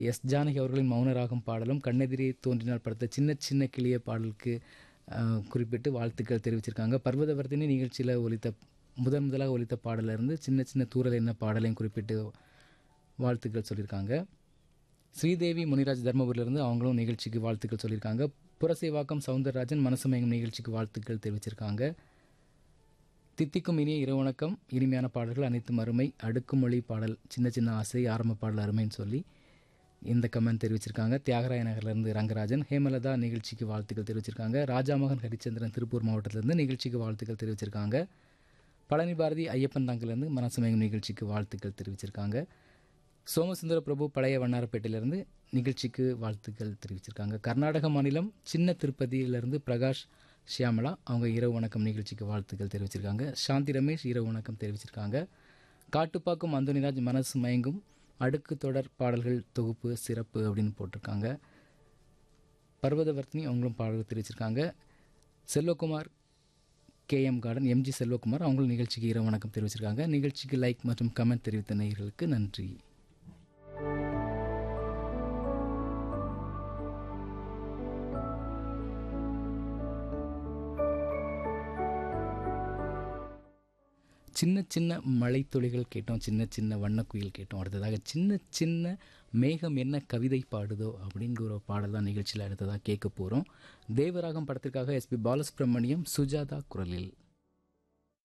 S Janaki அவர்களின் மௌனராகம் பாடலும் கண்ணெதிரே தோன்றினால் படத்த சின்ன சின்ன கிளிய பாடலுக்கு அஹ், குறிப்பிட்டு வாழ்த்துக்கள் தெரிவிச்சிருக்காங்க பர்வதவர்த்தினி நிகழ்ச்சியில் ஒலித்த முதன் முதலாக ஒலித்த பாடல்ல இருந்து சின்ன சின்ன தூரல் என்ன பாடலையும் குறிப்பிட்டு வாழ்த்துக்கள் சொல்லியிருக்காங்க ஸ்ரீதேவி முனிராஜ் தர்மபுரியிலிருந்து அவங்களும் நிகழ்ச்சிக்கு வாழ்த்துக்கள் சொல்லியிருக்காங்க புரசேவாக்கம் சவுந்தரராஜன் மனசமயங்கும் நிகழ்ச்சிக்கு வாழ்த்துக்கள் தெரிவிச்சிருக்காங்க தித்திக்கும் இனிய இரவு வணக்கம் இனிமையான பாடல்கள் அனைத்தும் அருமை அடுக்குமொழி பாடல் சின்ன சின்ன ஆசை ஆரம்ப பாடல் அருமைன்னு சொல்லி இந்த கமெண்ட் தெரிவிச்சிருக்காங்க தியாகராய நகர்லேருந்து ரங்கராஜன் ஹேமலதா நிகழ்ச்சிக்கு வாழ்த்துக்கள் தெரிவிச்சிருக்காங்க ராஜாமகன் ஹரிச்சந்திரன் திருப்பூர் மாவட்டத்திலேருந்து நிகழ்ச்சிக்கு வாழ்த்துக்கள் தெரிவிச்சிருக்காங்க பழனி பாரதி ஐயப்பன் தாங்கிலேருந்து மனசமயங்கும் நிகழ்ச்சிக்கு வாழ்த்துக்கள் தெரிவிச்சிருக்காங்க சோமசுந்தர பிரபு பழைய வண்ணாரப்பேட்டையிலேருந்து நிகழ்ச்சிக்கு வாழ்த்துக்கள் தெரிவிச்சிருக்காங்க கர்நாடக மாநிலம் சின்ன திருப்பதியிலிருந்து பிரகாஷ் ஷியாமலா அவங்க இரவு வணக்கம் நிகழ்ச்சிக்கு வாழ்த்துக்கள் தெரிவிச்சிருக்காங்க சாந்தி ரமேஷ் இரவு வணக்கம் தெரிவிச்சிருக்காங்க காட்டுப்பாக்கம் அந்தோனிராஜ் மனசு மயங்கும் அடுக்கு தொடர் பாடல்கள் தொகுப்பு சிறப்பு அப்படின்னு போட்டிருக்காங்க பர்வதவர்த்தினி அவங்களும் பாடல்கள் தெரிவிச்சிருக்காங்க Selvakumar K M garden M G Selvakumar அவங்களும் நிகழ்ச்சிக்கு இரவு வணக்கம் தெரிவிச்சிருக்காங்க நிகழ்ச்சிக்கு லைக் மற்றும் கமெண்ட் தெரிவித்த நேயர்களுக்கு நன்றி சின்ன சின்ன மழைத்துளிகள் கேட்டோம் சின்ன சின்ன வண்ணக்குயில் கேட்டோம் அடுத்ததாக சின்ன சின்ன மேகம் என்ன கவிதை பாடுதோ அப்படிங்கிற ஒரு பாடல் தான் நிகழ்ச்சியில் அடுத்ததாக கேட்க போகிறோம் தேவராகம் படத்திற்காக எஸ்பி பாலசுப்ரமணியம் சுஜாதா குரலில்